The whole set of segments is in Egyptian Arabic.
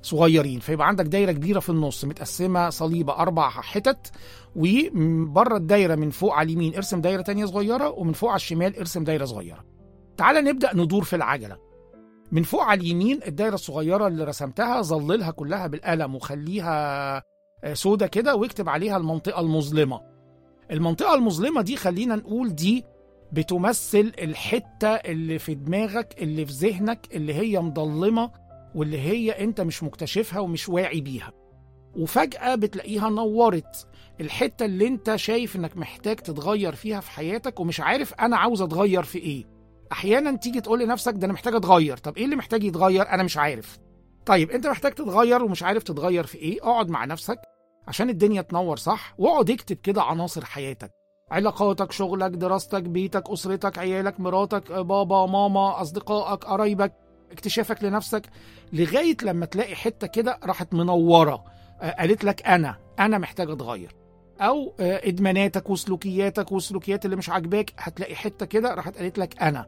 صغيرين فيبقى عندك دايره كبيره في النص متقسمه صليبه اربع حتت وبره الدايره من فوق على اليمين ارسم دايره تانية صغيره ومن فوق على الشمال ارسم دايره صغيره تعال نبدا ندور في العجله من فوق على اليمين الدايره الصغيره اللي رسمتها ظللها كلها بالقلم وخليها سودة كده واكتب عليها المنطقه المظلمه المنطقه المظلمه دي خلينا نقول دي بتمثل الحته اللي في دماغك اللي في ذهنك اللي هي مضلمه واللي هي انت مش مكتشفها ومش واعي بيها وفجأة بتلاقيها نورت الحتة اللي انت شايف انك محتاج تتغير فيها في حياتك ومش عارف انا عاوز اتغير في ايه احيانا تيجي تقول لنفسك ده انا محتاج اتغير طب ايه اللي محتاج يتغير انا مش عارف طيب انت محتاج تتغير ومش عارف تتغير في ايه اقعد مع نفسك عشان الدنيا تنور صح واقعد اكتب كده عناصر حياتك علاقاتك شغلك دراستك بيتك اسرتك عيالك مراتك بابا ماما اصدقائك قرايبك اكتشافك لنفسك لغايه لما تلاقي حته كده راحت منوره قالت لك انا انا محتاج اتغير او ادماناتك وسلوكياتك والسلوكيات اللي مش عاجباك هتلاقي حته كده راحت قالت لك انا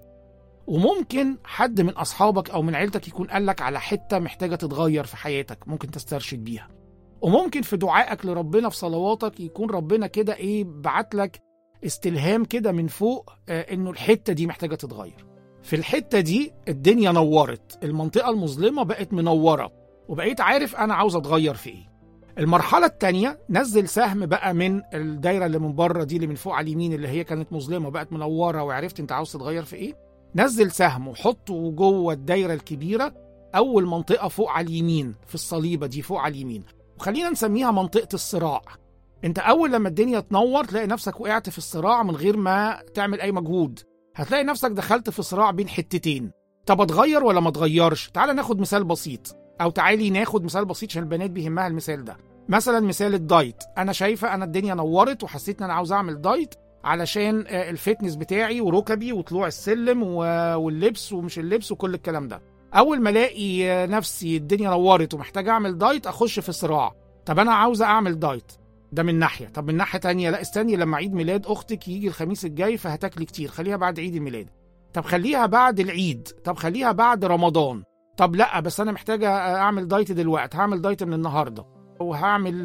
وممكن حد من اصحابك او من عيلتك يكون قال لك على حته محتاجه تتغير في حياتك ممكن تسترشد بيها وممكن في دعائك لربنا في صلواتك يكون ربنا كده ايه بعت لك استلهام كده من فوق انه الحته دي محتاجه تتغير في الحته دي الدنيا نورت المنطقه المظلمه بقت منوره وبقيت عارف انا عاوز اتغير في ايه المرحلة التانية نزل سهم بقى من الدايرة اللي من بره دي اللي من فوق على اليمين اللي هي كانت مظلمة وبقت منورة وعرفت انت عاوز تتغير في ايه نزل سهم وحطه جوه الدايرة الكبيرة أول منطقة فوق على اليمين في الصليبة دي فوق على اليمين وخلينا نسميها منطقة الصراع انت أول لما الدنيا تنور تلاقي نفسك وقعت في الصراع من غير ما تعمل أي مجهود هتلاقي نفسك دخلت في صراع بين حتتين طب اتغير ولا ما اتغيرش تعال ناخد مثال بسيط او تعالي ناخد مثال بسيط عشان البنات بيهمها المثال ده مثلا مثال الدايت انا شايفه انا الدنيا نورت وحسيت ان انا عاوز اعمل دايت علشان الفتنس بتاعي وركبي وطلوع السلم واللبس ومش اللبس وكل الكلام ده اول ما الاقي نفسي الدنيا نورت ومحتاج اعمل دايت اخش في صراع طب انا عاوزه اعمل دايت ده من ناحيه طب من ناحيه تانية لا استني لما عيد ميلاد اختك يجي الخميس الجاي فهتاكلي كتير خليها بعد عيد الميلاد طب خليها بعد العيد طب خليها بعد رمضان طب لا بس انا محتاجه اعمل دايت دلوقتي هعمل دايت من النهارده وهعمل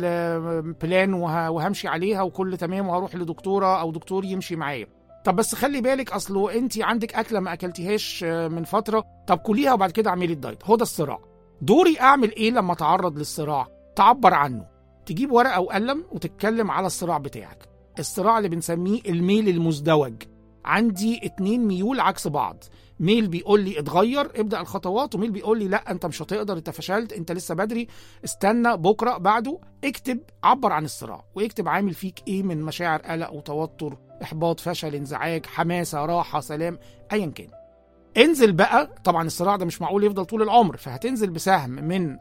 بلان وهمشي عليها وكل تمام وهروح لدكتوره او دكتور يمشي معايا طب بس خلي بالك اصله انت عندك اكله ما اكلتيهاش من فتره طب كليها وبعد كده اعملي الدايت هو ده الصراع دوري اعمل ايه لما اتعرض للصراع تعبر عنه تجيب ورقه وقلم وتتكلم على الصراع بتاعك الصراع اللي بنسميه الميل المزدوج عندي اتنين ميول عكس بعض ميل بيقول لي اتغير ابدا الخطوات وميل بيقول لي لا انت مش هتقدر انت فشلت انت لسه بدري استنى بكره بعده اكتب عبر عن الصراع واكتب عامل فيك ايه من مشاعر قلق وتوتر احباط فشل انزعاج حماسه راحه سلام ايا كان انزل بقى طبعا الصراع ده مش معقول يفضل طول العمر فهتنزل بسهم من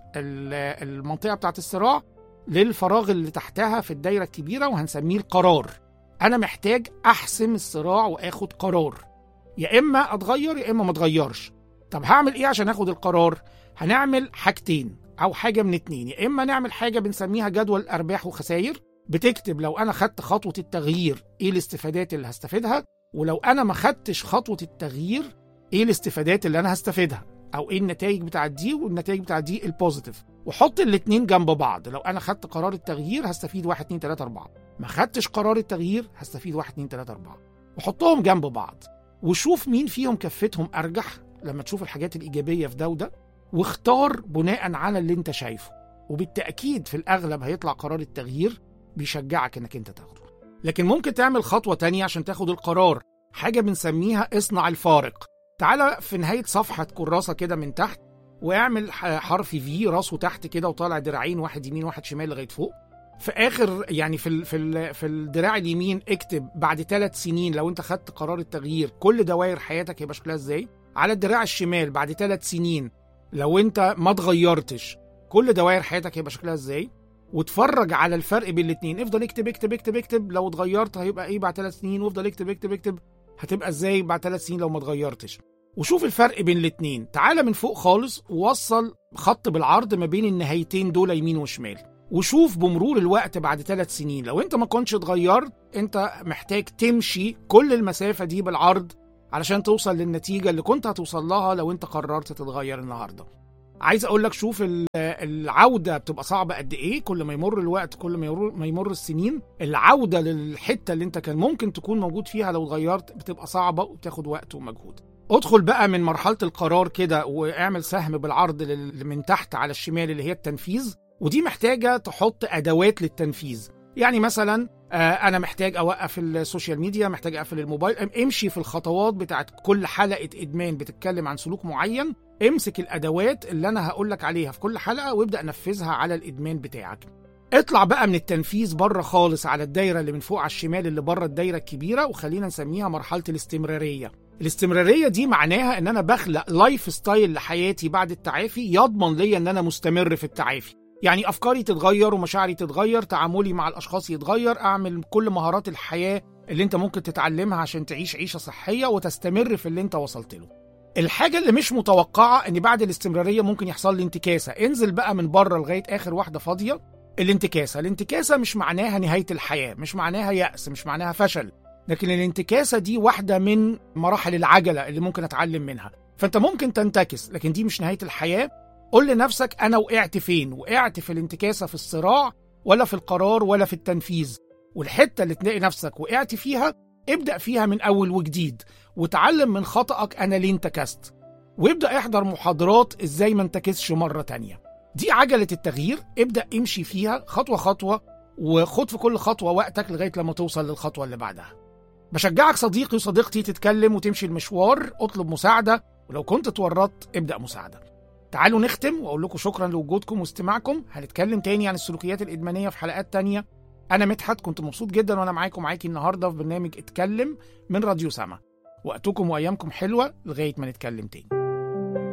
المنطقه بتاعت الصراع للفراغ اللي تحتها في الدايره الكبيره وهنسميه القرار انا محتاج احسم الصراع واخد قرار يا اما اتغير يا اما ما اتغيرش طب هعمل ايه عشان اخد القرار هنعمل حاجتين او حاجه من اتنين يا اما نعمل حاجه بنسميها جدول ارباح وخسائر بتكتب لو انا خدت خطوه التغيير ايه الاستفادات اللي هستفيدها ولو انا ما خدتش خطوه التغيير ايه الاستفادات اللي انا هستفيدها او ايه النتائج بتاعت دي والنتائج بتاعت دي البوزيتيف وحط الاتنين جنب بعض لو انا خدت قرار التغيير هستفيد 1 2 3 4 ما خدتش قرار التغيير هستفيد 1 2 3 4 وحطهم جنب بعض وشوف مين فيهم كفتهم ارجح لما تشوف الحاجات الايجابيه في ده وده واختار بناء على اللي انت شايفه وبالتاكيد في الاغلب هيطلع قرار التغيير بيشجعك انك انت تاخده لكن ممكن تعمل خطوه تانية عشان تاخد القرار حاجه بنسميها اصنع الفارق تعالى في نهايه صفحه كراسه كده من تحت واعمل حرف في راسه تحت كده وطالع دراعين واحد يمين واحد شمال لغايه فوق في اخر يعني في ال في ال في الدراع اليمين اكتب بعد ثلاث سنين لو انت خدت قرار التغيير كل دوائر حياتك هيبقى شكلها ازاي على الدراع الشمال بعد ثلاث سنين لو انت ما اتغيرتش كل دوائر حياتك هيبقى شكلها ازاي واتفرج على الفرق بين الاثنين افضل اكتب اكتب اكتب اكتب لو اتغيرت هيبقى ايه بعد ثلاث سنين وافضل اكتب اكتب اكتب هتبقى ازاي بعد ثلاث سنين لو ما اتغيرتش وشوف الفرق بين الاتنين تعالى من فوق خالص ووصل خط بالعرض ما بين النهايتين دول يمين وشمال وشوف بمرور الوقت بعد ثلاث سنين لو انت ما كنتش اتغيرت انت محتاج تمشي كل المسافة دي بالعرض علشان توصل للنتيجة اللي كنت هتوصل لها لو انت قررت تتغير النهاردة عايز اقول لك شوف ال- العوده بتبقى صعبه قد ايه كل ما يمر الوقت كل ما يمر, ما يمر السنين العوده للحته اللي انت كان ممكن تكون موجود فيها لو اتغيرت بتبقى صعبه وبتاخد وقت ومجهود ادخل بقى من مرحله القرار كده واعمل سهم بالعرض لل- من تحت على الشمال اللي هي التنفيذ ودي محتاجه تحط ادوات للتنفيذ يعني مثلا آه، انا محتاج اوقف السوشيال ميديا محتاج اقفل الموبايل أم- امشي في الخطوات بتاعت كل حلقه ادمان بتتكلم عن سلوك معين امسك الادوات اللي انا هقول لك عليها في كل حلقه وابدا نفذها على الادمان بتاعك اطلع بقى من التنفيذ بره خالص على الدايره اللي من فوق على الشمال اللي بره الدايره الكبيره وخلينا نسميها مرحله الاستمراريه الاستمراريه دي معناها ان انا بخلق لايف ستايل لحياتي بعد التعافي يضمن ليا ان انا مستمر في التعافي يعني افكاري تتغير ومشاعري تتغير تعاملي مع الاشخاص يتغير اعمل كل مهارات الحياه اللي انت ممكن تتعلمها عشان تعيش عيشه صحيه وتستمر في اللي انت وصلت له الحاجة اللي مش متوقعة ان بعد الاستمرارية ممكن يحصل لي انتكاسة انزل بقى من بره لغاية اخر واحدة فاضية الانتكاسة الانتكاسة مش معناها نهاية الحياة مش معناها يأس مش معناها فشل لكن الانتكاسة دي واحدة من مراحل العجلة اللي ممكن اتعلم منها فانت ممكن تنتكس لكن دي مش نهاية الحياة قول لنفسك انا وقعت فين وقعت في الانتكاسة في الصراع ولا في القرار ولا في التنفيذ والحتة اللي تلاقي نفسك وقعت فيها ابدأ فيها من أول وجديد وتعلم من خطأك أنا ليه انتكست وابدأ احضر محاضرات ازاي ما انتكسش مرة تانية دي عجلة التغيير ابدأ امشي فيها خطوة خطوة وخد في كل خطوة وقتك لغاية لما توصل للخطوة اللي بعدها بشجعك صديقي وصديقتي تتكلم وتمشي المشوار اطلب مساعدة ولو كنت اتورطت ابدأ مساعدة تعالوا نختم واقول لكم شكرا لوجودكم واستماعكم هنتكلم تاني عن السلوكيات الادمانيه في حلقات تانية انا مدحت كنت مبسوط جدا وانا معاكم معاكي النهارده في برنامج اتكلم من راديو سما وقتكم وايامكم حلوه لغايه ما نتكلم تاني